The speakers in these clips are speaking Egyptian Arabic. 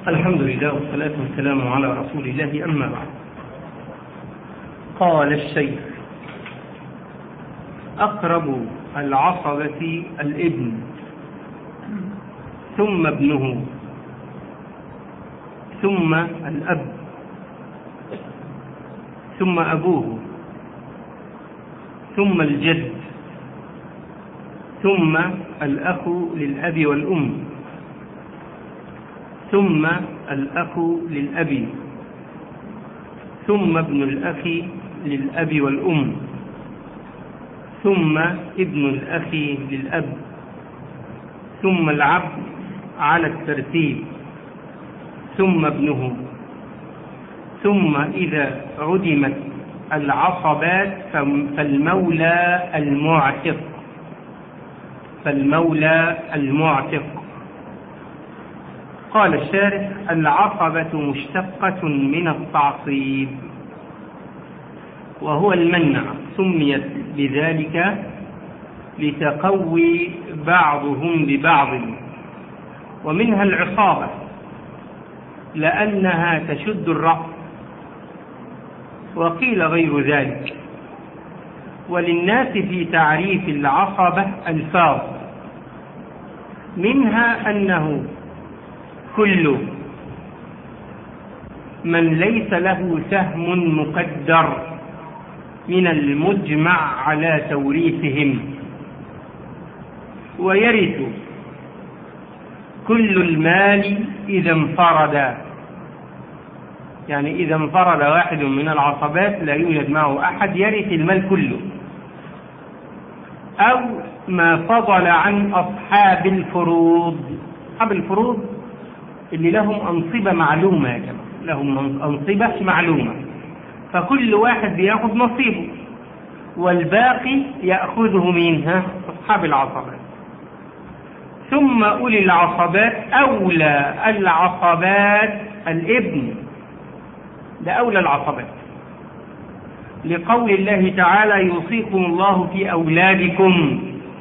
الحمد لله والصلاة والسلام على رسول الله أما بعد قال الشيخ أقرب العصبة الابن ثم ابنه ثم الأب ثم أبوه ثم الجد ثم الأخ للأب والأم ثم الأخ للأب ثم ابن الأخ للأب والأم ثم ابن الأخ للأب ثم العبد على الترتيب ثم ابنه ثم إذا عدمت العصبات فالمولى المعتق فالمولى المعتق قال الشارح العصبة مشتقة من التعصيب وهو المنع سميت بذلك لتقوي بعضهم ببعض ومنها العصابة لأنها تشد الرأس وقيل غير ذلك وللناس في تعريف العصبة ألفاظ منها أنه كل من ليس له سهم مقدر من المجمع على توريثهم ويرث كل المال إذا انفرد يعني إذا انفرد واحد من العصبات لا يوجد معه أحد يرث المال كله أو ما فضل عن أصحاب الفروض أصحاب الفروض اللي لهم أنصبة معلومة يا جماعة لهم أنصبة معلومة فكل واحد بياخذ نصيبه والباقي يأخذه منها أصحاب العصبات ثم أولي العصبات أولى العصبات الابن ده أولى العصبات لقول الله تعالى يوصيكم الله في أولادكم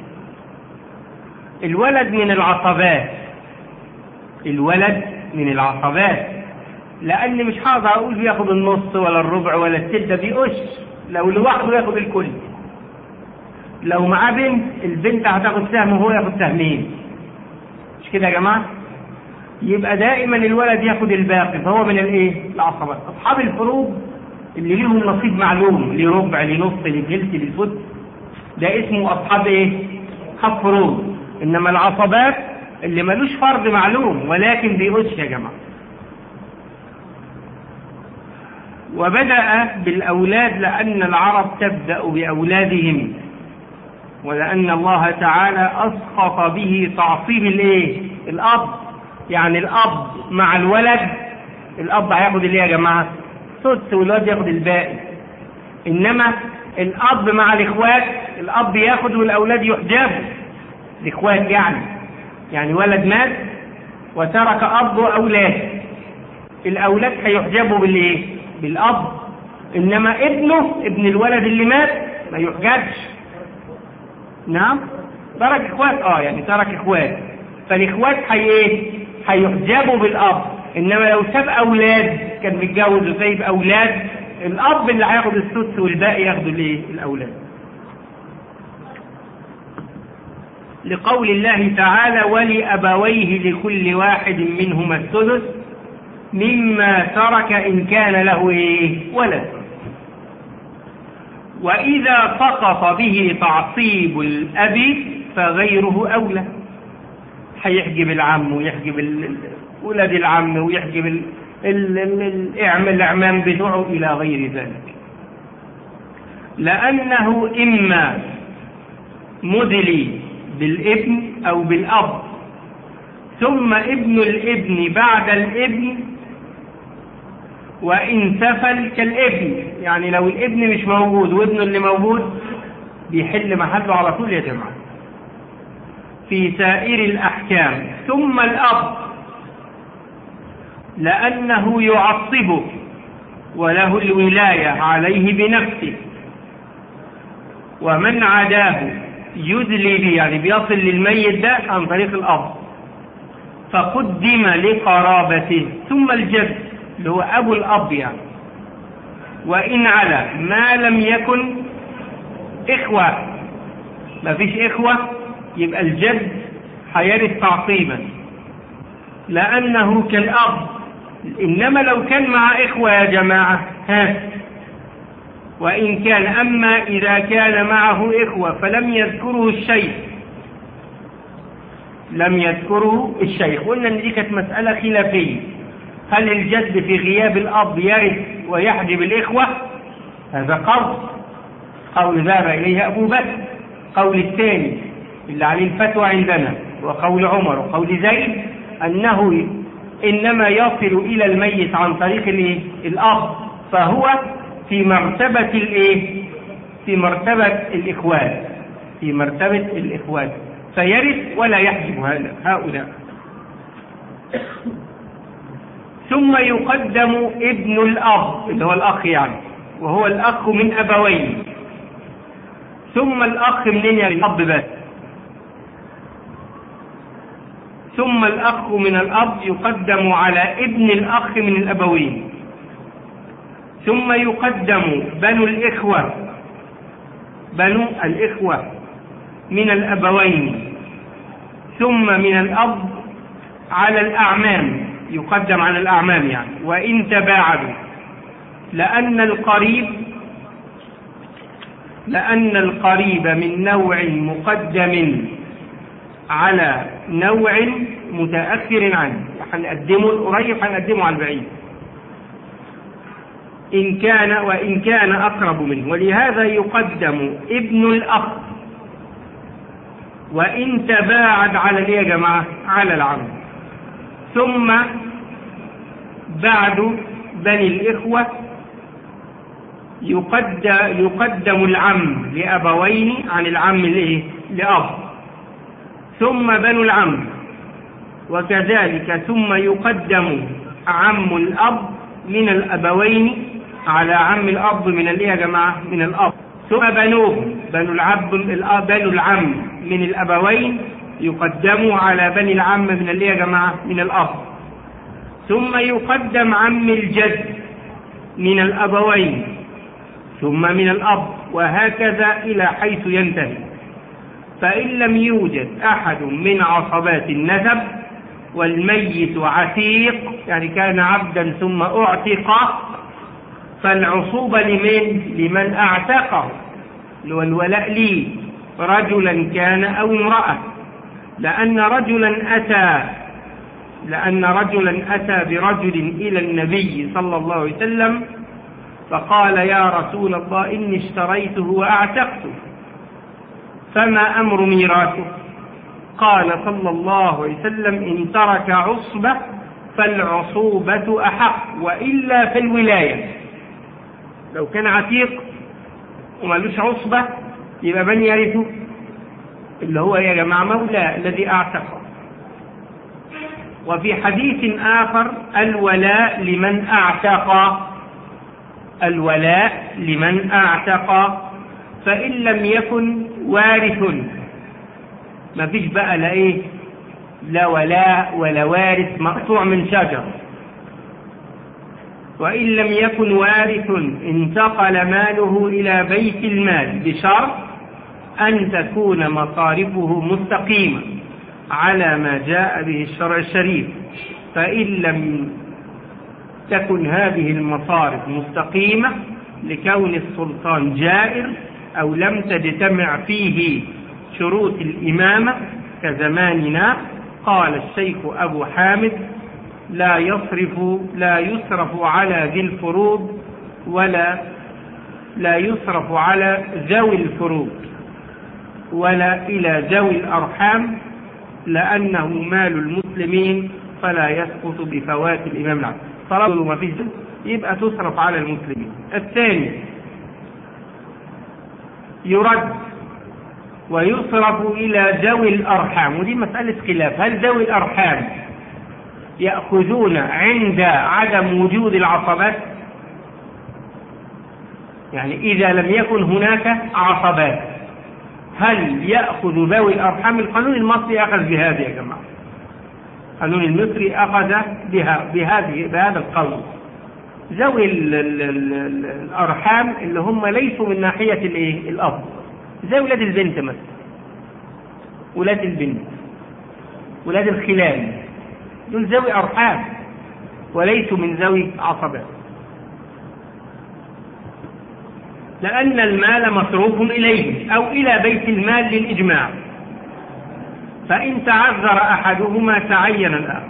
الولد من العصبات الولد من العصبات لأن مش هقدر أقول بياخد النص ولا الربع ولا التلت ده بيقش لو لوحده ياخد الكل لو معاه بنت البنت هتاخد سهم وهو ياخد سهمين مش كده يا جماعة يبقى دائما الولد ياخد الباقي فهو من الايه العصبات اصحاب الفروض اللي ليهم نصيب معلوم لربع لنص لثلث للفت ده اسمه اصحاب ايه اصحاب فروض انما العصبات اللي ملوش فرض معلوم ولكن بيقش يا جماعه وبدأ بالأولاد لأن العرب تبدأ بأولادهم ولأن الله تعالى أسقط به تعصيب الإيه؟ الأب يعني الأب مع الولد الأب هياخد الإيه يا جماعة؟ سدس والولد ياخد الباقي إنما الأب مع الإخوات الأب ياخد والأولاد يحجبوا الإخوات يعني يعني ولد مات وترك أب وأولاد الأولاد هيحجبوا بالإيه؟ بالأب إنما ابنه ابن الولد اللي مات ما يحجبش نعم ترك إخوات آه يعني ترك إخوات فالإخوات هي إيه؟ هيحجبوا بالأب إنما لو ساب أولاد كان متجوز وسايب أولاد الأب اللي هياخد السدس والباقي ياخدوا الإيه؟ الأولاد لقول الله تعالى ولأبويه لكل واحد منهما السدس مما ترك إن كان له إيه؟ ولد وإذا سقط به تعصيب الأب فغيره أولى هيحجب العم ويحجب ولاد العم ويحجب ال... ال... ال... الأعمام بتوعه إلى غير ذلك لأنه إما مدلي بالابن أو بالأب ثم ابن الابن بعد الابن وإن سفل كالابن يعني لو الابن مش موجود وابنه اللي موجود بيحل محله على طول يا جماعة في سائر الأحكام ثم الأب لأنه يعصبه وله الولاية عليه بنفسه ومن عداه يدلي به يعني بيصل للميت ده عن طريق الأب فقدم لقرابته ثم الجد اللي هو أبو الأب يعني وإن على ما لم يكن إخوة ما فيش إخوة يبقى الجد هيرث تعصيبا لأنه كالأب إنما لو كان مع إخوة يا جماعة ها وإن كان أما إذا كان معه إخوة فلم يذكره الشيخ لم يذكره الشيخ قلنا إن دي كانت مسألة خلافية هل الجد في غياب الأب يرث ويحجب الإخوة هذا قول قول ذهب إليه أبو بكر قول الثاني اللي عليه الفتوى عندنا وقول عمر وقول زيد أنه إنما يصل إلى الميت عن طريق الإيه؟ الأب فهو في مرتبة الإيه؟ في مرتبة الإخوان في مرتبة الإخوان فيرث ولا يحجب هؤلاء ثم يقدم ابن الأب اللي هو الأخ يعني وهو الأخ من أبوين ثم الأخ منين يعني الأب بس ثم الأخ من الأب يقدم على ابن الأخ من الأبوين ثم يقدم بنو الإخوة بنو الإخوة من الأبوين ثم من الأب على الأعمام يقدم على الأعمام يعني وإن تباعدوا لأن القريب لأن القريب من نوع مقدم على نوع متأخر عنه هنقدمه القريب هنقدمه على البعيد إن كان وإن كان أقرب منه ولهذا يقدم ابن الأخ وإن تباعد على الايه يا جماعة على العم ثم بعد بني الإخوة يقدم, يقدم العم لأبوين عن العم لإيه؟ لأب ثم بنو العم وكذلك ثم يقدم عم الأب من الأبوين على عم الأب من الإيه يا جماعة من الأب ثم بنوه بنو العب بنو العم من الأبوين يقدموا على بني العم من الإيه يا جماعة من الأب ثم يقدم عم الجد من الأبوين ثم من الأب وهكذا إلى حيث ينتهي فإن لم يوجد أحد من عصبات النسب والميت عتيق يعني كان عبدا ثم أعتق فالعصوبة لمن؟ لمن أعتقه والولاء لي رجلا كان أو امرأة لأن رجلا أتى لأن رجلا أتى برجل إلى النبي صلى الله عليه وسلم فقال يا رسول الله إني اشتريته وأعتقته فما أمر ميراثه قال صلى الله عليه وسلم إن ترك عصبة فالعصوبة أحق وإلا في الولاية لو كان عتيق ومالوش عصبة يبقى من يرثه اللي هو يا جماعة مولى الذي أعتقه وفي حديث آخر الولاء لمن أعتق الولاء لمن أعتق فإن لم يكن وارث ما فيش بقى لا إيه لا ولاء ولا وارث مقطوع من شجر وإن لم يكن وارث انتقل ماله إلى بيت المال بشرط أن تكون مصارفه مستقيمة على ما جاء به الشرع الشريف فإن لم تكن هذه المصارف مستقيمة لكون السلطان جائر أو لم تجتمع فيه شروط الإمامة كزماننا قال الشيخ أبو حامد لا يصرف لا يصرف على ذي الفروض ولا لا يصرف على ذوي الفروض ولا إلى ذوي الأرحام لأنه مال المسلمين فلا يسقط بفوات الإمام العام طلب ما فيش يبقى تصرف على المسلمين الثاني يرد ويصرف إلى ذوي الأرحام ودي مسألة خلاف هل ذوي الأرحام يأخذون عند عدم وجود العصبات يعني إذا لم يكن هناك عصبات هل يأخذ ذوي الأرحام القانون المصري أخذ بهذا يا جماعة القانون المصري أخذ بها بهذه بهذا القول ذوي ال ال ال ال الأرحام اللي هم ليسوا من ناحية الإيه؟ الأب زي ولاد البنت مثلا ولاد البنت ولاد الخلان دول ذوي أرحام وليسوا من ذوي عصبات لأن المال مصروف إليه أو إلى بيت المال للإجماع فإن تعذر أحدهما تعين الآخر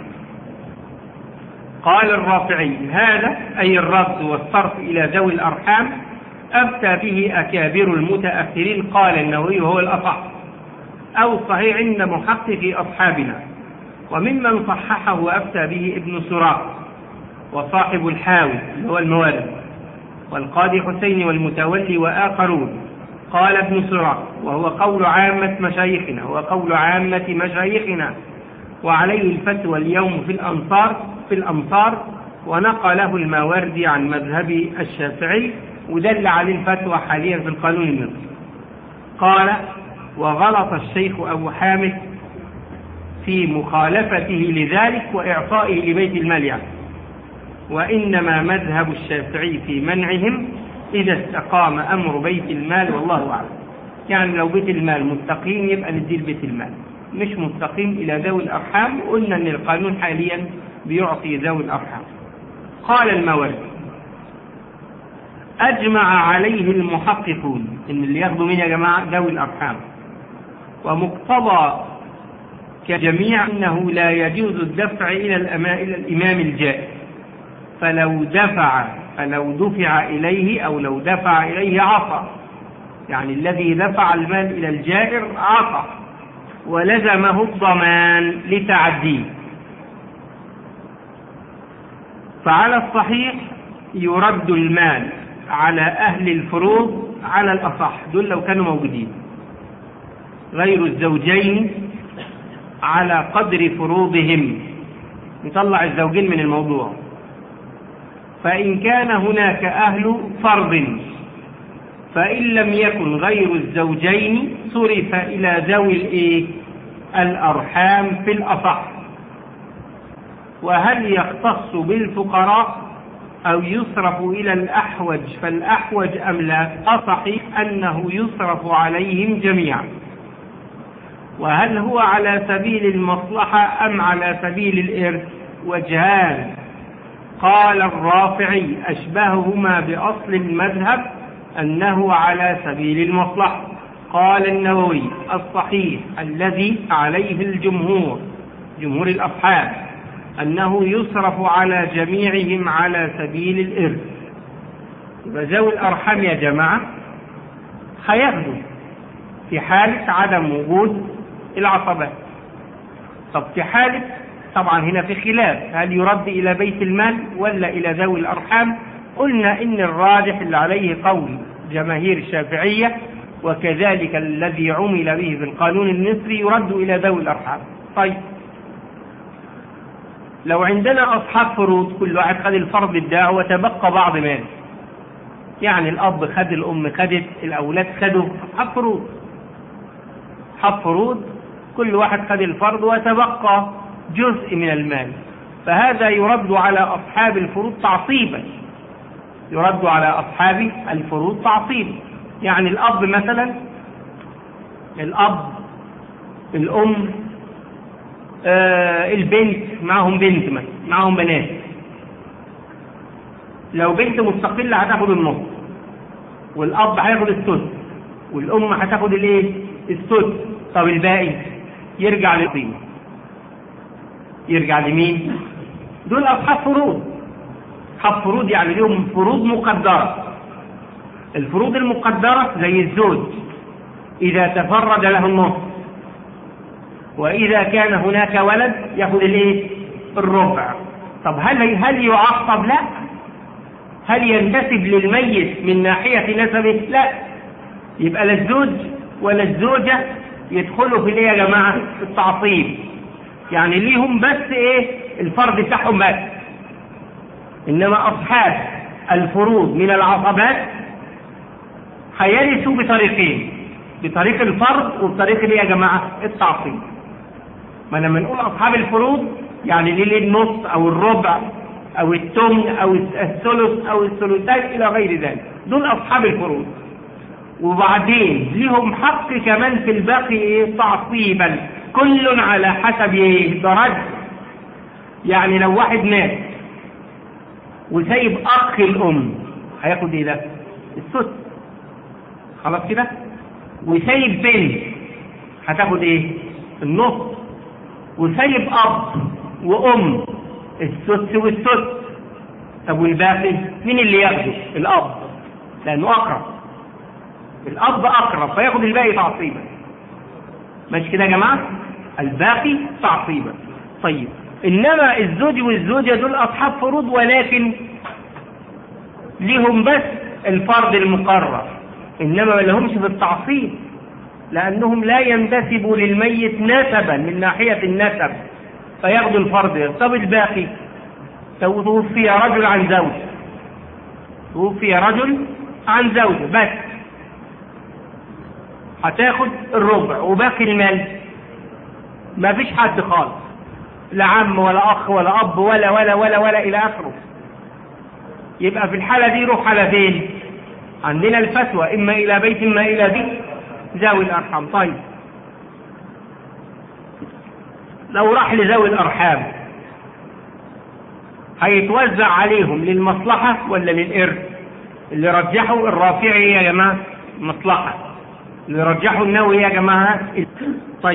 قال الرافعي هذا أي الرد والصرف إلى ذوي الأرحام أفتى به أكابر المتأخرين قال النووي هو الأصح أو الصحيح عند محقق أصحابنا وممن صححه وأفتى به ابن سراق وصاحب الحاوي اللي هو الموارد والقاضي حسين والمتولي وآخرون قال ابن سراق وهو قول عامة مشايخنا هو قول عامة مشايخنا وعليه الفتوى اليوم في الأمصار في الأمصار ونقله الماوردي عن مذهب الشافعي ودل عليه الفتوى حاليا في القانون المصري قال وغلط الشيخ أبو حامد في مخالفته لذلك وإعطائه لبيت المال يعني وإنما مذهب الشافعي في منعهم إذا استقام أمر بيت المال والله أعلم يعني لو بيت المال مستقيم يبقى ندير بيت المال مش مستقيم إلى ذوي الأرحام قلنا أن القانون حاليا بيعطي ذوي الأرحام قال المورد أجمع عليه المحققون إن اللي ياخدوا مين يا جماعة ذوي الأرحام ومقتضى كجميع أنه لا يجوز الدفع إلى إلى الإمام الجائر فلو دفع فلو دفع إليه أو لو دفع إليه عصى يعني الذي دفع المال إلى الجائر عصى ولزمه الضمان لتعديه فعلى الصحيح يرد المال على أهل الفروض على الأصح دول لو كانوا موجودين غير الزوجين على قدر فروضهم نطلع الزوجين من الموضوع فإن كان هناك أهل فرض فإن لم يكن غير الزوجين صرف إلى ذوي الإيه؟ الأرحام في الأصح وهل يختص بالفقراء أو يصرف إلى الأحوج فالأحوج أم لا أصحيح أنه يصرف عليهم جميعا وهل هو على سبيل المصلحة أم على سبيل الإرث وجهان قال الرافعي أشبههما بأصل المذهب أنه على سبيل المصلحة قال النووي الصحيح الذي عليه الجمهور جمهور الأصحاب أنه يصرف على جميعهم على سبيل الإرث يبقى ذوي الأرحام يا جماعة هياخدوا في حالة عدم وجود العصبات طب في حالة طبعا هنا في خلاف هل يرد إلى بيت المال ولا إلى ذوي الأرحام قلنا إن الراجح اللي عليه قول جماهير الشافعية وكذلك الذي عمل به في القانون المصري يرد إلى ذوي الأرحام طيب لو عندنا أصحاب فروض كل واحد خد الفرض بتاعه وتبقى بعض مال يعني الأب خد الأم خدت الأولاد خدوا أصحاب فروض أصحاب فروض كل واحد خد الفرض وتبقى جزء من المال فهذا يرد على أصحاب الفروض تعصيبا يرد على أصحاب الفروض تعصيبا يعني الأب مثلا الأب الأم آه البنت معهم بنت مثلا معهم بنات لو بنت مستقلة هتاخد النص والأب هياخد السدس والأم هتاخد الايه؟ السدس طب الباقي يرجع للقيمة يرجع لمين؟ دول أصحاب فروض أصحاب فروض يعني لهم فروض مقدرة الفروض المقدرة زي الزوج إذا تفرد له النص وإذا كان هناك ولد يأخذ الإيه؟ الربع طب هل هل يعصب؟ لا هل ينتسب للميت من ناحية نسبه؟ لا يبقى لا الزوج ولا الزوجة يدخلوا في الايه يا جماعة؟ في التعصيب يعني ليهم بس ايه؟ الفرض بتاعهم بس انما اصحاب الفروض من العصبات هيرثوا بطريقين بطريق الفرض وبطريق الايه يا جماعة؟ التعصيب ما لما نقول اصحاب الفروض يعني ليه ليه النص او الربع او الثمن او الثلث او الثلثين الى غير ذلك دول اصحاب الفروض وبعدين ليهم حق كمان في الباقي ايه تعصيبا كل على حسب ايه درجه يعني لو واحد مات وسايب اخ الام هياخد ايه ده السدس خلاص كده وسايب بنت هتاخد ايه النص وسايب اب وام السدس والسدس طب والباقي مين اللي ياخده الاب لانه اقرب الاب اقرب فياخد الباقي تعصيبا ماشي كده يا جماعه الباقي تعصيبا طيب انما الزوج والزوجه دول اصحاب فروض ولكن ليهم بس الفرض المقرر انما ما لهمش في التعصيب لانهم لا ينتسبوا للميت نسبا من ناحيه النسب فياخدوا الفرض طب الباقي توفي رجل عن زوج توفي رجل عن زوج بس هتاخد الربع وباقي المال ما فيش حد خالص لا عم ولا اخ ولا اب ولا ولا ولا ولا الى اخره يبقى في الحاله دي روح على فين عندنا الفتوى اما الى بيت اما الى بيت ذوي الارحام طيب لو راح لذوي الارحام هيتوزع عليهم للمصلحه ولا للارث اللي رجحوا الرافعي يا جماعه مصلحه اللي رجحوا النووي يا جماعه طيب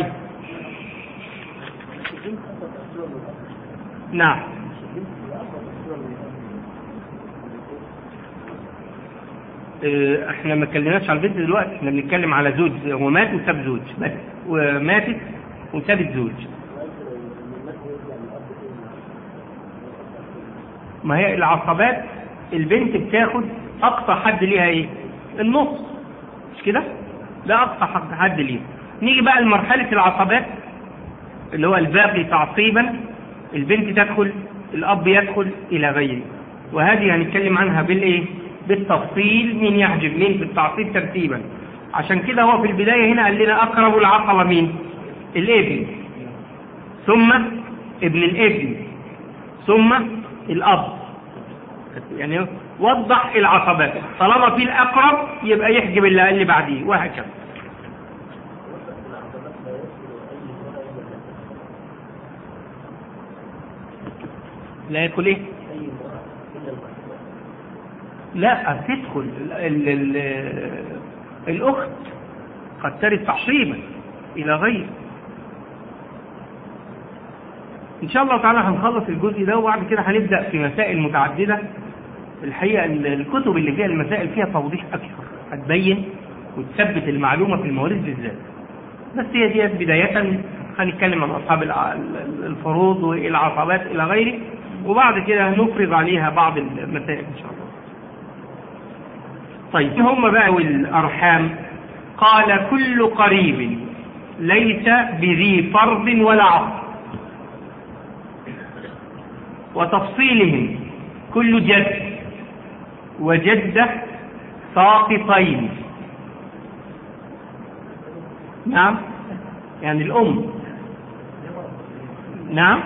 نعم اه احنا ما اتكلمناش على البنت دلوقتي احنا بنتكلم على زوج هو مات وساب زوج بس وماتت وسابت زوج ما هي العصبات البنت بتاخد اقصى حد ليها ايه النص مش كده ده اقصى حد ليها نيجي بقى لمرحله العصبات اللي هو الباقي تعصيبا البنت تدخل الاب يدخل الى غيره وهذه هنتكلم عنها بالايه بالتفصيل مين يحجب مين في التعصيب ترتيبا عشان كده هو في البدايه هنا قال لنا اقرب العصبه مين الابن ثم ابن الابن ثم الاب يعني وضح العصبات طالما في الاقرب يبقى يحجب اللي اللي بعديه وهكذا لا يدخل ايه لا تدخل ال ال الاخت قد ترد تعصيبا الى غير ان شاء الله تعالى هنخلص الجزء ده وبعد كده هنبدا في مسائل متعدده الحقيقه الكتب اللي فيها المسائل فيها توضيح اكثر هتبين وتثبت المعلومه في المواريث بالذات بس هي دي بدايه هنتكلم عن اصحاب الفروض والعصبات الى غيره وبعد كده نفرض عليها بعض المسائل ان شاء الله طيب هم بقى والارحام قال كل قريب ليس بذي فرض ولا عصر وتفصيلهم كل جد وجدة ساقطين نعم يعني الأم نعم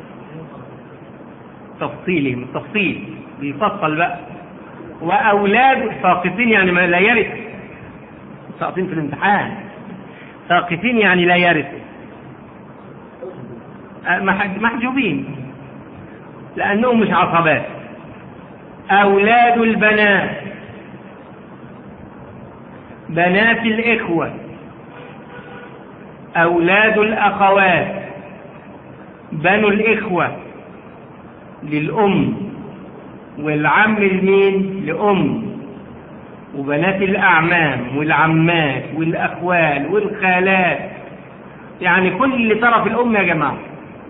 تفصيلهم التفصيل بيفصل بقى وأولاد ساقطين يعني ما لا يرث ساقطين في الامتحان ساقطين يعني لا يرث محجوبين لأنهم مش عصبات أولاد البنات بنات الإخوة أولاد الأخوات بنو الإخوة للأم والعم المين لأم وبنات الأعمام والعمات والأخوال والخالات يعني كل اللي طرف الأم يا جماعة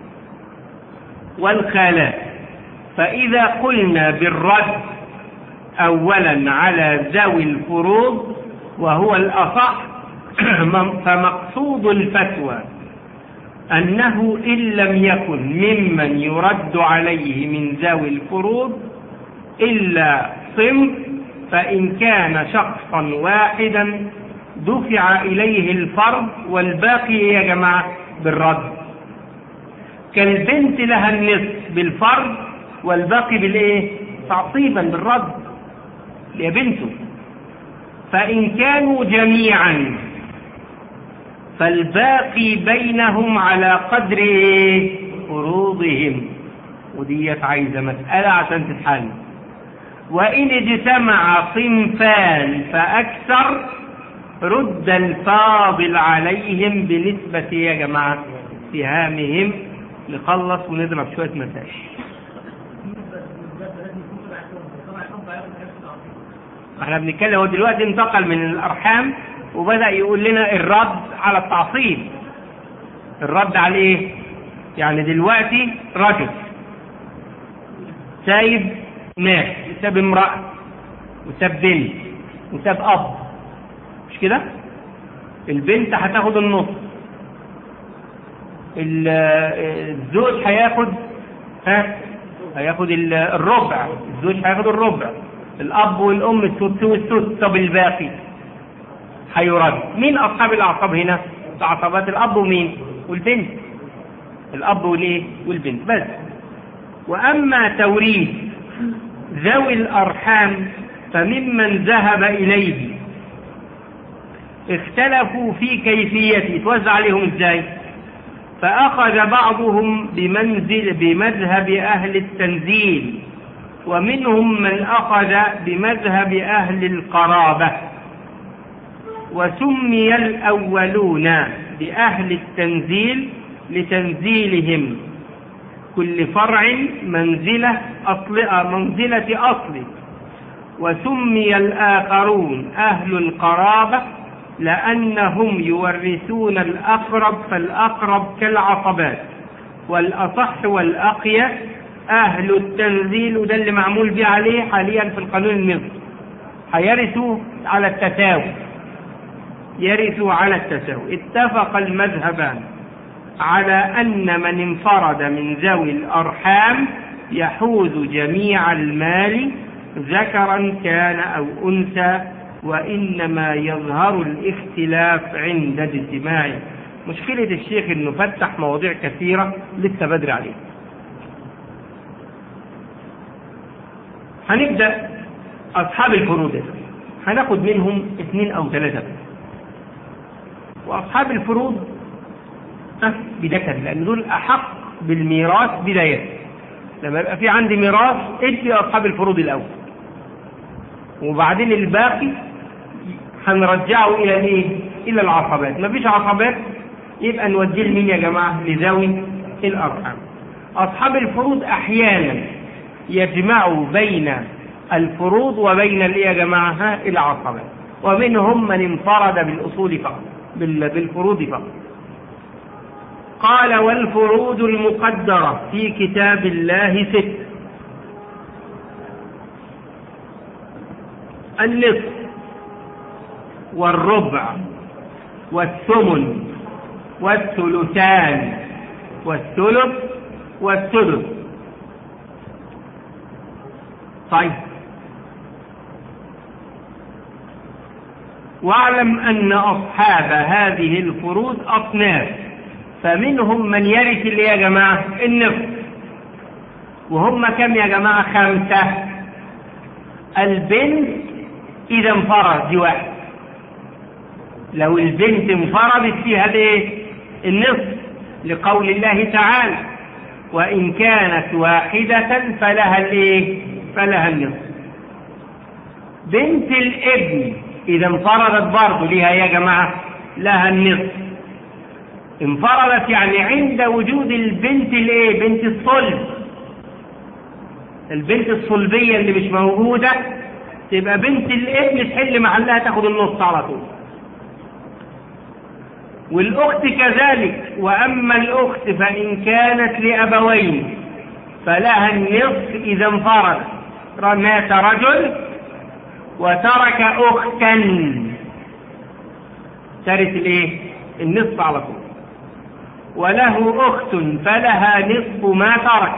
والخالات فإذا قلنا بالرد أولا على ذوي الفروض وهو الأصح فمقصود الفتوى أنه إن لم يكن ممن يرد عليه من ذوي الفروض إلا صنف فإن كان شخصا واحدا دفع إليه الفرض والباقي يا جماعة بالرد كالبنت لها النصف بالفرض والباقي بالايه تعصيبا بالرد يا بنته فإن كانوا جميعا فالباقي بينهم على قدر إيه؟ فروضهم وديت عايزة مسألة عشان تتحل وإن اجتمع صنفان فأكثر رد الفاضل عليهم بنسبة يا جماعة سهامهم نخلص ونضرب شوية مسائل احنا بنتكلم هو دلوقتي انتقل من الارحام وبدا يقول لنا الرد على التعصيب الرد على ايه يعني دلوقتي رجل سايب ناس ساب امرأة وساب بنت وساب اب مش كده البنت هتاخد النص الزوج هياخد ها هياخد الربع الزوج هياخد الربع الاب والام السدس والسدس طب الباقي هيرد مين اصحاب الاعصاب هنا عصبات الاب ومين والبنت الاب والايه والبنت بس واما توريث ذوي الارحام فممن ذهب اليه اختلفوا في كيفيته توزع عليهم ازاي فاخذ بعضهم بمنزل بمذهب اهل التنزيل ومنهم من أخذ بمذهب أهل القرابة وسمي الأولون بأهل التنزيل لتنزيلهم كل فرع منزلة أصل منزلة أصل وسمي الآخرون أهل القرابة لأنهم يورثون الأقرب فالأقرب كالعصبات والأصح والأقيس أهل التنزيل وده اللي معمول به عليه حاليا في القانون المصري هيرثوا على التساوي يرثوا على التساوي اتفق المذهبان على أن من انفرد من ذوي الأرحام يحوز جميع المال ذكرا كان أو أنثى وإنما يظهر الاختلاف عند اجتماعه مشكلة الشيخ انه فتح مواضيع كثيرة لسه بدري عليه هنبدأ أصحاب الفروض هناخد منهم اثنين أو ثلاثة وأصحاب الفروض بدكر لأن دول أحق بالميراث بداية لما يبقى في عندي ميراث ادي أصحاب الفروض الأول وبعدين الباقي هنرجعه إلى إيه؟ إلى العصبات مفيش عصبات يبقى نوديه لمين يا جماعة لذوي الأرحام أصحاب الفروض أحيانا يجمعوا بين الفروض وبين الايه يا جماعه العصبه ومنهم من انفرد بالاصول فقط بالفروض فقط قال والفروض المقدره في كتاب الله ست النصف والربع والثمن والثلثان والثلث والثلث طيب واعلم أن أصحاب هذه الفروض أصناف فمنهم من يرث اللي يا جماعة النصف وهم كم يا جماعة خمسة البنت إذا انفرد دي واحد لو البنت انفردت فيها الايه النصف لقول الله تعالى وإن كانت واحدة فلها الايه فلها النصف بنت الابن إذا انفردت برضه ليها يا جماعة لها النصف انفردت يعني عند وجود البنت الايه بنت الصلب البنت الصلبية اللي مش موجودة تبقى بنت الابن تحل محلها تاخد النص على طول والأخت كذلك وأما الأخت فإن كانت لأبوين فلها النصف إذا انفردت مات رجل وترك أختا ترث الايه النصف على طول وله أخت فلها نصف ما ترك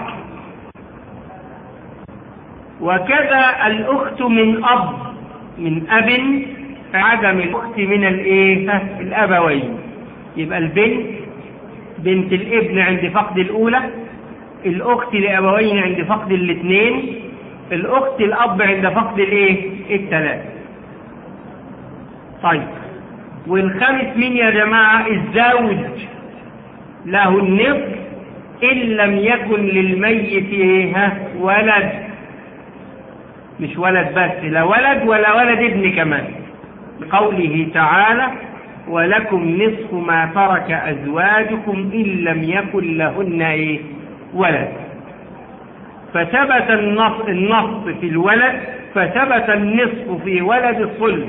وكذا الأخت من أب من أب عدم الأخت من الإيه الأبوين يبقى البنت بنت الابن عند فقد الأولى الأخت لأبوين عند فقد الاثنين الأخت الأب عند فقد الإيه؟ الثلاثة طيب والخامس مين يا جماعة الزوج له النصف إن لم يكن للميت إيه ولد مش ولد بس لا ولد ولا ولد ابن كمان قوله تعالى ولكم نصف ما ترك أزواجكم إن لم يكن لهن إيه ولد فثبت النص, النص في الولد فثبت النصف في ولد الصلب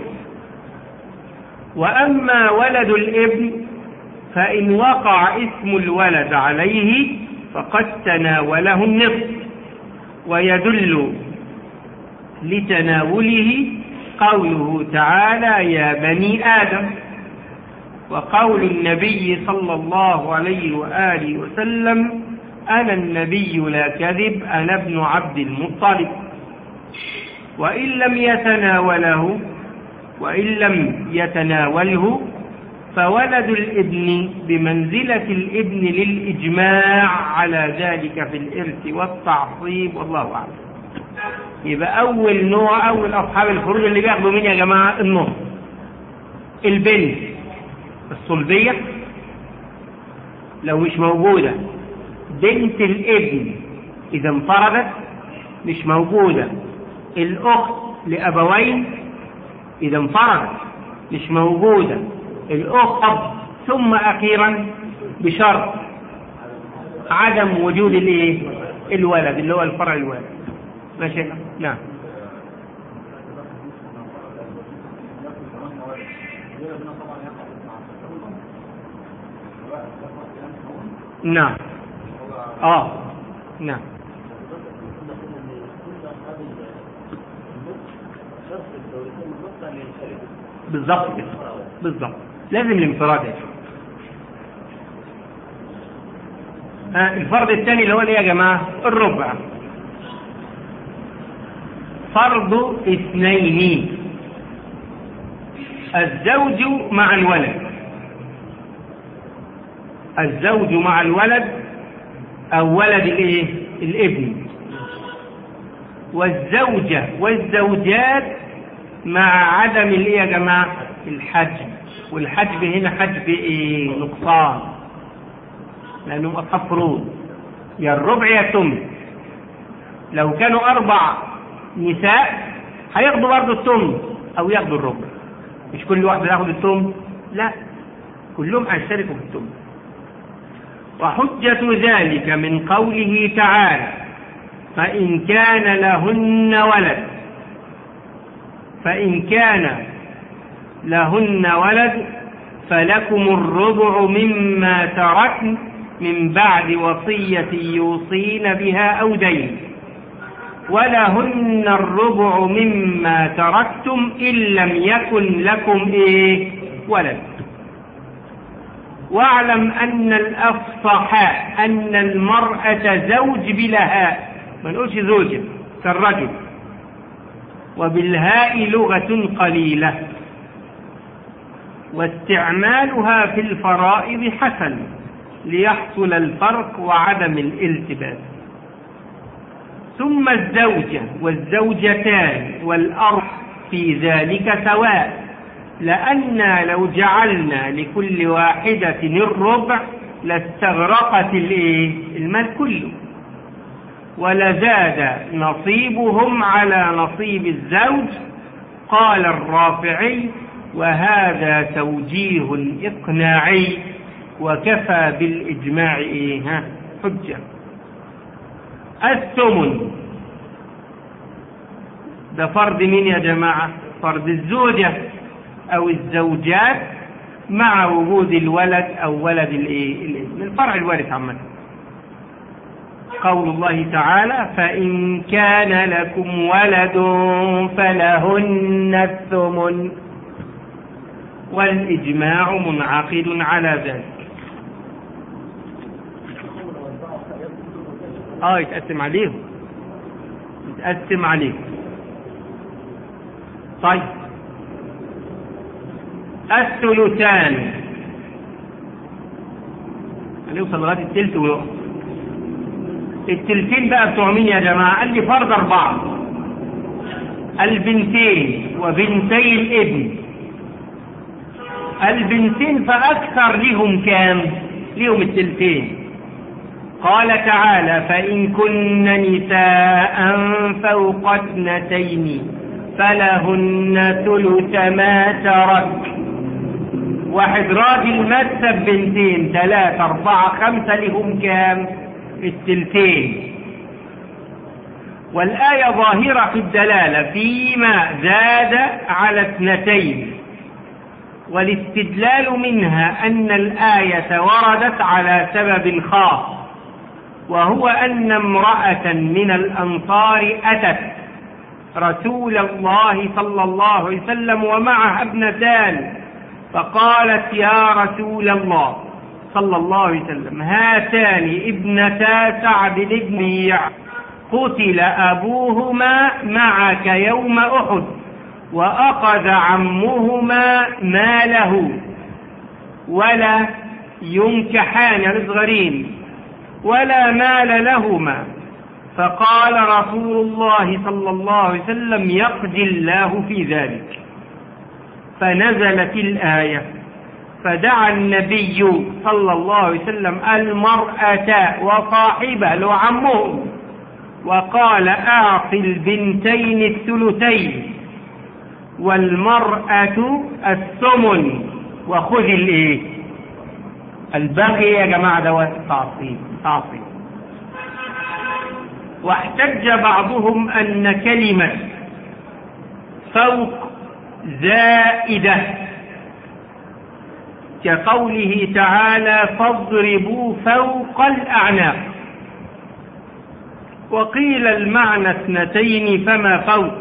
وأما ولد الابن فإن وقع اسم الولد عليه فقد تناوله النصف ويدل لتناوله قوله تعالى يا بني آدم وقول النبي صلى الله عليه وآله وسلم أنا النبي لا كذب أنا ابن عبد المطلب وإن لم يتناوله وإن لم يتناوله فولد الابن بمنزلة الابن للإجماع على ذلك في الإرث والتعصيب والله أعلم يبقى أول نوع أول أصحاب الفروج اللي بياخدوا مين يا جماعة النص البنت الصلبية لو مش موجودة بنت الابن إذا انفردت مش موجودة الأخت لأبوين إذا انفردت مش موجودة الأخت ثم أخيرا بشرط عدم وجود الايه الولد اللي هو الفرع الولد ماشي نعم نعم اه نعم بالضبط كده بالضبط لازم الانفراد يا آه الفرض الثاني اللي هو ايه يا جماعه الربع فرض اثنين الزوج مع الولد الزوج مع الولد او ولد الايه الابن والزوجة والزوجات مع عدم الايه يا جماعة الحجب والحجب هنا حجب ايه نقصان لانهم اصحاب فروض يا الربع يا الثمن لو كانوا اربع نساء هياخدوا برضه الثمن او ياخدوا الربع مش كل واحد ياخد الثمن لا كلهم هيشتركوا في الثمن وحجة ذلك من قوله تعالى فإن كان لهن ولد فإن كان لهن ولد فلكم الربع مما تركن من بعد وصية يوصين بها أو دين ولهن الربع مما تركتم إن لم يكن لكم إيه ولد واعلم أن الأفصح أن المرأة زوج بلهاء ما نقولش زوجة كالرجل وبالهاء لغة قليلة واستعمالها في الفرائض حسن ليحصل الفرق وعدم الالتباس ثم الزوجة والزوجتان والأرض في ذلك سواء لأن لو جعلنا لكل واحدة الربع لاستغرقت المال كله ولزاد نصيبهم على نصيب الزوج قال الرافعي وهذا توجيه إقناعي وكفى بالإجماع إيه حجة الثمن ده فرض مين يا جماعة فرض الزوجة أو الزوجات مع وجود الولد أو ولد الإيه من فرع الوارث عامة قول الله تعالى فإن كان لكم ولد فلهن الثمن والإجماع منعقد على ذلك اه يتقسم عليهم يتقسم عليهم طيب الثلثان هنوصل لغاية التلت ونقف التلتين بقى بتوع مين يا جماعة قال لي فرض أربعة البنتين وبنتي الابن البنتين فأكثر لهم كام لهم التلتين قال تعالى فإن كن نساء فوق اثنتين فلهن ثلث ما ترك واحد راجل مات بنتين ثلاثة أربعة خمسة لهم كام التلتين والآية ظاهرة في الدلالة فيما زاد على اثنتين والاستدلال منها أن الآية وردت على سبب خاص وهو أن امرأة من الأنصار أتت رسول الله صلى الله عليه وسلم ومعها ابنتان فقالت يا رسول الله صلى الله عليه وسلم هاتان ابنتا سعد بن ربيع قتل أبوهما معك يوم أحد وأخذ عمهما ماله ولا ينكحان الصغرين ولا مال لهما فقال رسول الله صلى الله عليه وسلم يقضي الله في ذلك فنزلت الآية فدعا النبي صلى الله عليه وسلم المرأة وصاحبه لو عمه وقال أعط البنتين الثلثين والمرأة الثمن وخذ الايه الباقي يا جماعة دوات تعصيب تعصيب واحتج بعضهم أن كلمة فوق زائدة كقوله تعالى فاضربوا فوق الأعناق وقيل المعنى اثنتين فما فوق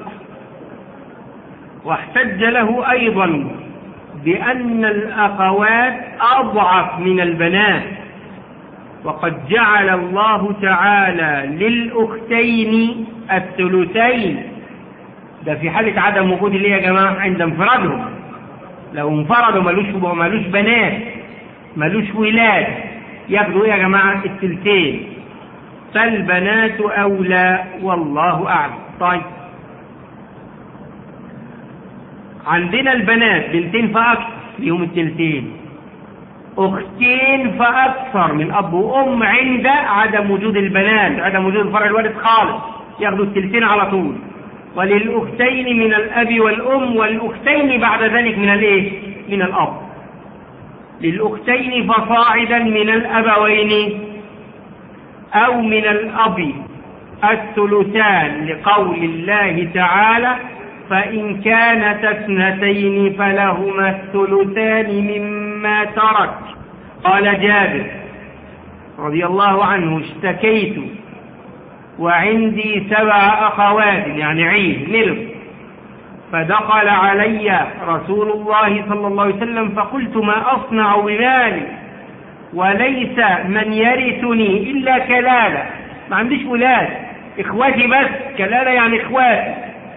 واحتج له أيضا بأن الأخوات أضعف من البنات وقد جعل الله تعالى للأختين الثلثين ده في حالة عدم وجود اللي يا جماعة عند انفرادهم لو انفردوا ملوش ملوش بنات ملوش ولاد ياخدوا ايه يا جماعة التلتين فالبنات أولى والله أعلم طيب عندنا البنات بنتين فأكثر ليهم التلتين أختين فأكثر من أب وأم عند عدم وجود البنات عدم وجود الفرع الوارث خالص ياخدوا التلتين على طول وللأختين من الأب والأم والأختين بعد ذلك من الإيه؟ من الأب للأختين فصاعدا من الأبوين أو من الأب الثلثان لقول الله تعالى فإن كانت اثنتين فلهما الثلثان مما ترك قال جابر رضي الله عنه اشتكيت وعندي سبع أخوات يعني عيد نلف فدخل علي رسول الله صلى الله عليه وسلم فقلت ما أصنع بمالي وليس من يرثني إلا كلالة ما عنديش ولاد إخواتي بس كلالة يعني إخواتي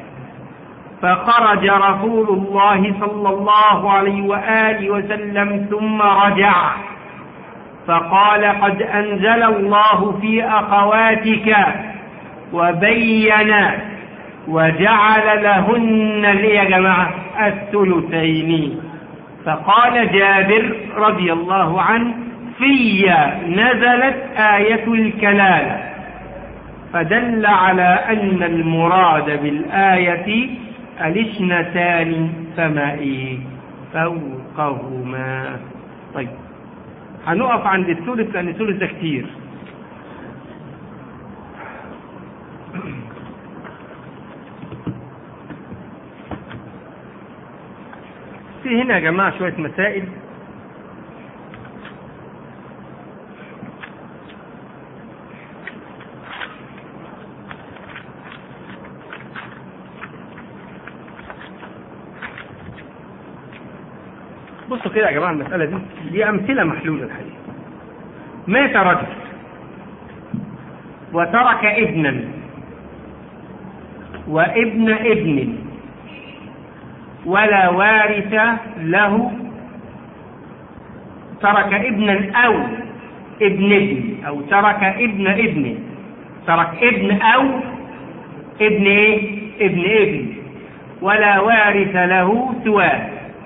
فخرج رسول الله صلى الله عليه وآله وسلم ثم رجع فقال قد أنزل الله في أخواتك وبين وجعل لهن ليه يا جماعة الثلثين فقال جابر رضي الله عنه في نزلت آية الكلالة فدل على أن المراد بالآية الاثنتان فما إيه فوقهما طيب هنقف عند الثلث لأن الثلث ده كتير في هنا يا جماعة شوية مسائل بصوا كده يا جماعة المسألة دي دي أمثلة محلولة الحقيقة مات رجل وترك ابنا وابن ابن ولا وارث له ترك ابنا أو ابن ابن أو ترك ابن ابن ترك ابن أو ابن إيه؟ ابن ابن ولا وارث له سواه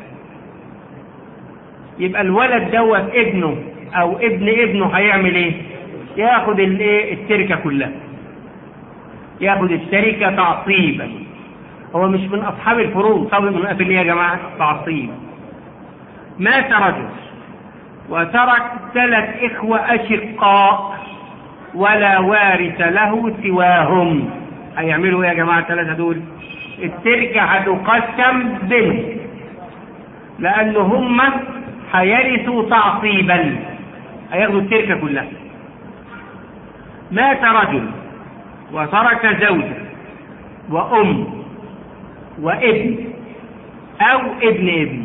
يبقى الولد دوت ابنه أو ابن ابنه هيعمل إيه؟ ياخد الايه التركة كلها ياخد التركة تعصيبا هو مش من أصحاب الفروض طب من قبل إيه يا جماعة تعصيب مات رجل وترك ثلاث إخوة أشقاء ولا وارث له سواهم هيعملوا ايه يا جماعة الثلاثة دول التركة هتقسم بينهم لأن هم هيرثوا تعصيبا هياخدوا التركة كلها مات رجل وترك زوجة وأم وابن أو ابن ابن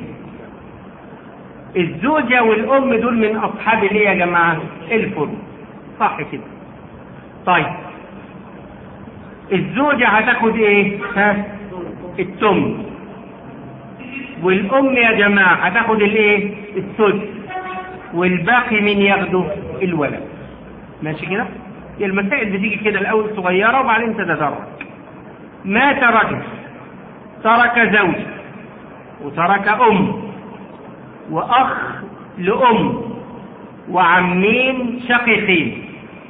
الزوجة والأم دول من أصحاب الايه يا جماعة الفرد صح كده طيب الزوجة هتاخد ايه ها التم والأم يا جماعة هتاخد الايه السدس والباقي من ياخده الولد ماشي كده المسائل بتيجي كده الأول صغيرة وبعدين تتدرج مات رجل ترك زوج وترك أم وأخ لأم وعمين شقيقين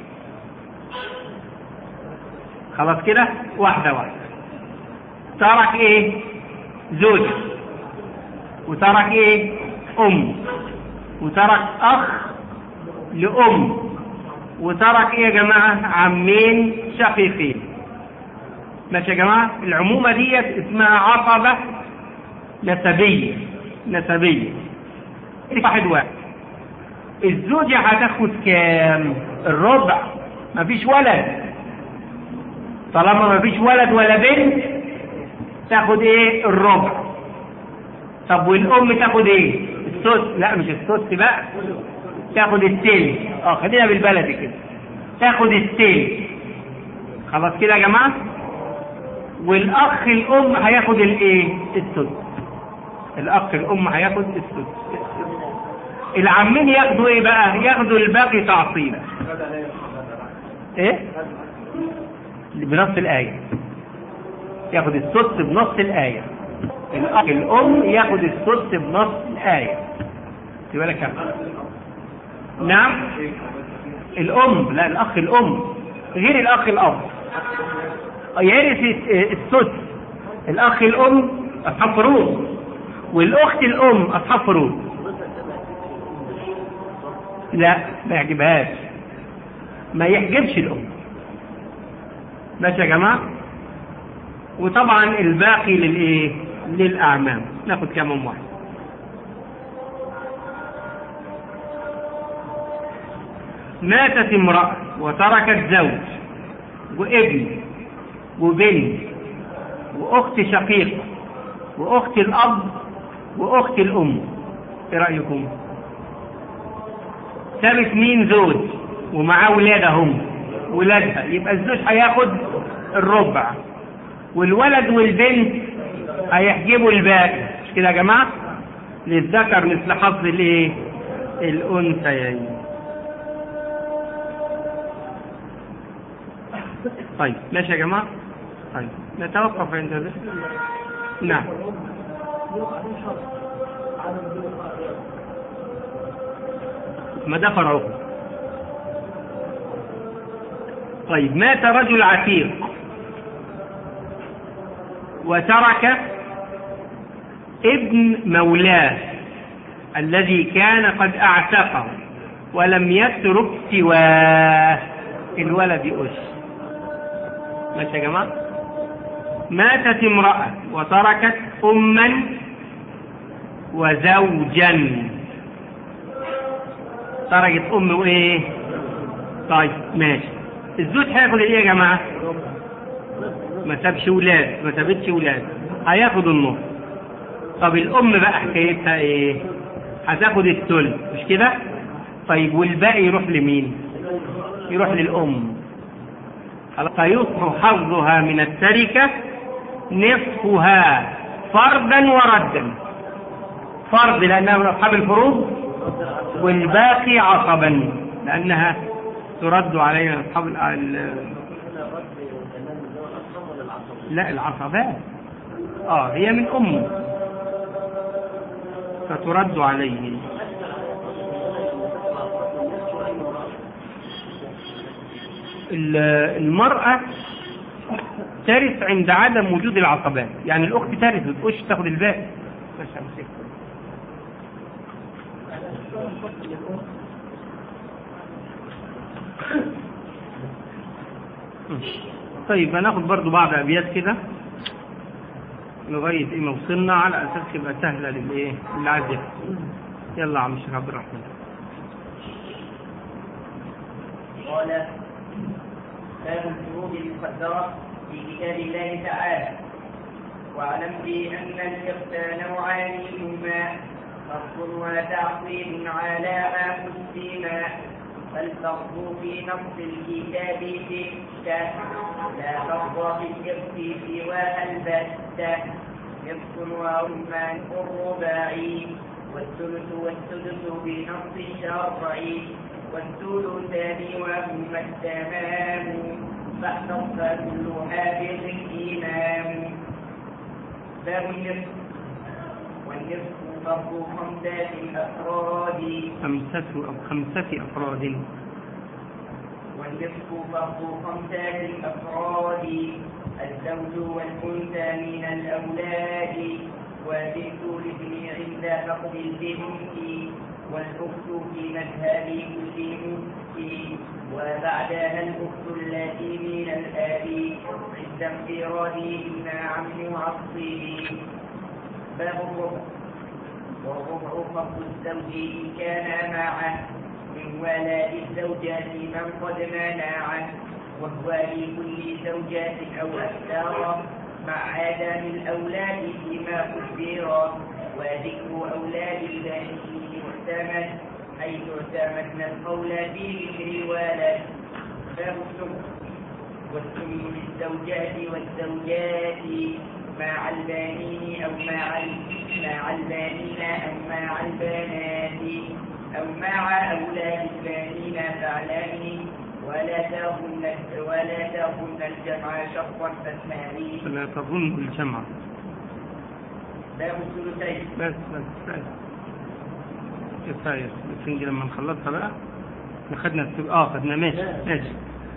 خلاص كده واحدة واحدة ترك ايه زوج وترك ايه ام وترك اخ لام وترك ايه يا جماعة عمين شقيقين ماشي يا جماعة العمومة ديت اسمها عصبة نسبية نسبية واحد واحد الزوجة هتاخد كام الربع مفيش ولد طالما مفيش ولد ولا بنت تاخد ايه الربع طب والام تاخد ايه السدس لا مش السدس بقى تاخد التلت اه خلينا بالبلدي كده تاخد التلت خلاص كده يا جماعه والاخ الام هياخد الايه السدس الاخ الام هياخد السدس العمين ياخدوا ايه بقى ياخدوا الباقي تعصيبا ايه بنص الآية ياخد السدس بنص الآية الأخ الأم ياخد السدس بنص الآية تبقى لك كم نعم الأم لا الأخ الأم غير الأخ الأب يرث السدس الأخ الأم أصحاب فروض والأخت الأم أصحاب فروض لا ما يعجبهاش ما يحجبش الأم ماشي يا جماعة وطبعا الباقي للايه للأعمام ناخد كمان واحد ماتت امرأة وتركت زوج وابن وبنت وأخت شقيقة وأخت الأب وأخت الأم إيه رأيكم؟ سابت مين زوج ومعاه ولادهم ولادها يبقى الزوج هياخد الربع والولد والبنت هيحجبوا الباقي مش كده يا جماعه للذكر مثل حظ الايه الانثيين طيب ماشي يا جماعه طيب نتوقف عند هذا نعم ما ده فرعه طيب مات رجل عتيق وترك ابن مولاه الذي كان قد اعتقه ولم يترك سواه الولد أس ماشي يا جماعة ماتت امرأة وتركت أما وزوجا تركت أم وإيه طيب ماشي الزوج هياخد ايه يا جماعه ما سابش ولاد ما سابتش ولاد هياخد النص طب الام بقى حكايتها ايه هتاخد الثلث مش كده طيب والباقي يروح لمين يروح للام فيصبح حظها من التركه نصفها فردا وردا فرض لانها من اصحاب الفروض والباقي عصبا لأنها ترد علينا أصحاب ال- ال- لا العصبات اه هي من أمه فترد عليه ال- المرأة ترث عند عدم وجود العصبات يعني الأخت ترث ما تقولش تاخد الباقي مش همسكه. طيب هناخد برضو بعض أبيات كده لغاية إيه ما وصلنا على أساس يبقى سهلة للإيه اللي عايز يفهم. يلا يا عم الشيخ عبد الرحمن قال باب الفروض المقدرة في كتاب الله تعالى واعلم بأن الإخفى نوعان هما فرض وتعصيب على ما قسم فالفرض في نص الكتاب ستة لا فرض في الإرث سوى البتة نصف ورمان الرباعي والثلث والسدس بنص شرعي والثلثان وهما التمام فاحفظ فكل حافظ إمام باب النصف والنصف فرض خمسة أفراد خمسة أو خمسة أفراد والنصف فرض خمسة أفراد الزوج والأنثى من الأولاد وبنت الابن عند فقد البنت والأخت في مذهب كل مفتي وبعدها الأخت التي من الآب عند انفرادهن عن معصب باب الربع والربع فضل الزوج إن كان معه من ولاء الزوجات من قد منعه وهو لكل زوجات أو أكثر مع عدم الأولاد فيما قدر وذكر أولاد البنين يعتمد حيث اعتمدنا القول في ذكر ولد باب السم والسم للزوجات والزوجات مع البنين أو مع ال- مع البنين أو مع البنات أو مع أولاد البنين فاعلمي ولا تظن ولا تظن الجمع شرطا فاسمعي فلا تظن الجمع باب الثلثين بس بس بس كفاية الفنجة لما نخلصها بقى خدنا السب... اه خدنا ماشي ماشي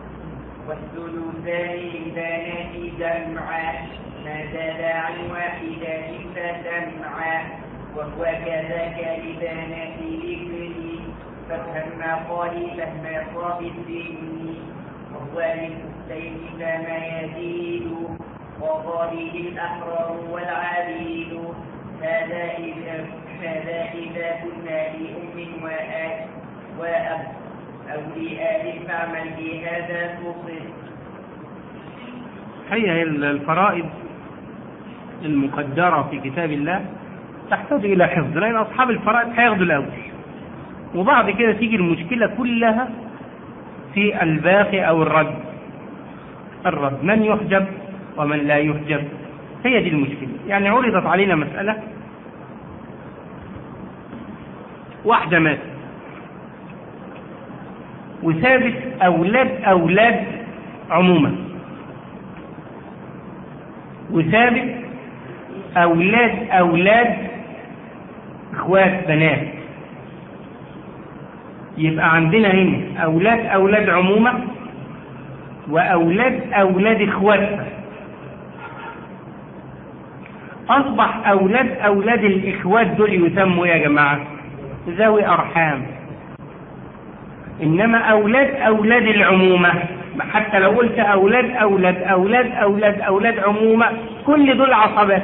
والثلثان للبنات جمعا ما زاد عن واحدة فسمعا وهو كذاك لبنات الابن فافهم ما قال فهم صاب السن وهو للأختين فما يزيد وقاله الأحرار والعبيد هذا إذا هذا إذا كنا لأم وأب وأب أو لآب فاعمل بهذا تصل هي الفرائض المقدرة في كتاب الله تحتاج إلى حفظ لأن أصحاب الفرائض هياخدوا الأول وبعد كده تيجي المشكلة كلها في الباقي أو الرد الرد من يحجب ومن لا يحجب هي دي المشكلة يعني عرضت علينا مسألة واحدة ماتت وسابت أولاد أولاد عموما وسابت أولاد أولاد إخوات بنات يبقى عندنا هنا أولاد أولاد عمومة وأولاد أولاد إخواتها أصبح أولاد أولاد الإخوات دول يسموا يا جماعة ذوي أرحام إنما أولاد أولاد العمومة حتى لو قلت أولاد أولاد أولاد أولاد أولاد عمومة كل دول عصبات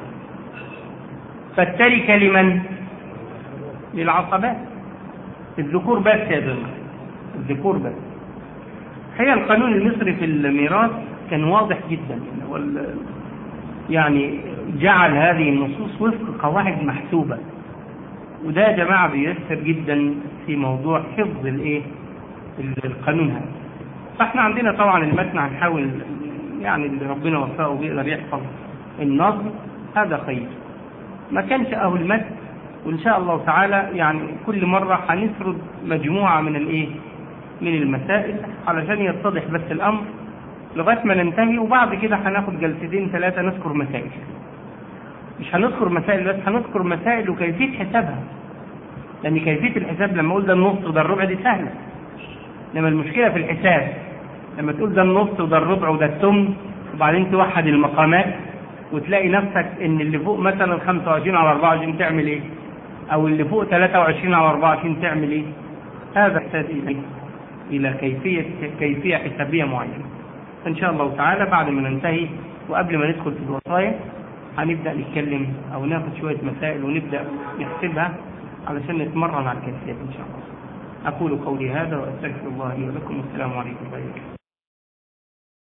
فالتركة لمن؟ للعصبات الذكور بس يا جماعة الذكور بس هي القانون المصري في الميراث كان واضح جدا وال- يعني جعل هذه النصوص وفق قواعد محسوبة وده يا جماعة بيسر جدا في موضوع حفظ الايه ال- القانون هذا فاحنا عندنا طبعا المتن هنحاول يعني اللي ربنا وفقه بيقدر يحفظ النظم هذا خير ما كانش اهو المتن وإن شاء الله تعالى يعني كل مرة هنسرد مجموعة من الإيه؟ من المسائل علشان يتضح بس الأمر لغاية ما ننتهي وبعد كده هناخد جلستين ثلاثة نذكر مسائل. مش هنذكر مسائل بس هنذكر مسائل وكيفية حسابها. لأن كيفية الحساب لما أقول ده النص وده الربع دي سهلة. إنما المشكلة في الحساب لما تقول ده النص وده الربع وده الثمن وبعدين توحد المقامات وتلاقي نفسك ان اللي فوق مثلا 25 على 24 تعمل ايه؟ او اللي فوق 23 على 24 تعمل ايه؟ هذا يحتاج الى الى كيفيه كيفيه حسابيه معينه. ان شاء الله تعالى بعد ما ننتهي وقبل ما ندخل في الوصايا هنبدا نتكلم او ناخد شويه مسائل ونبدا نحسبها علشان نتمرن على الكيفيات ان شاء الله. اقول قولي هذا واستغفر الله لي ولكم والسلام عليكم ورحمه الله وبركاته.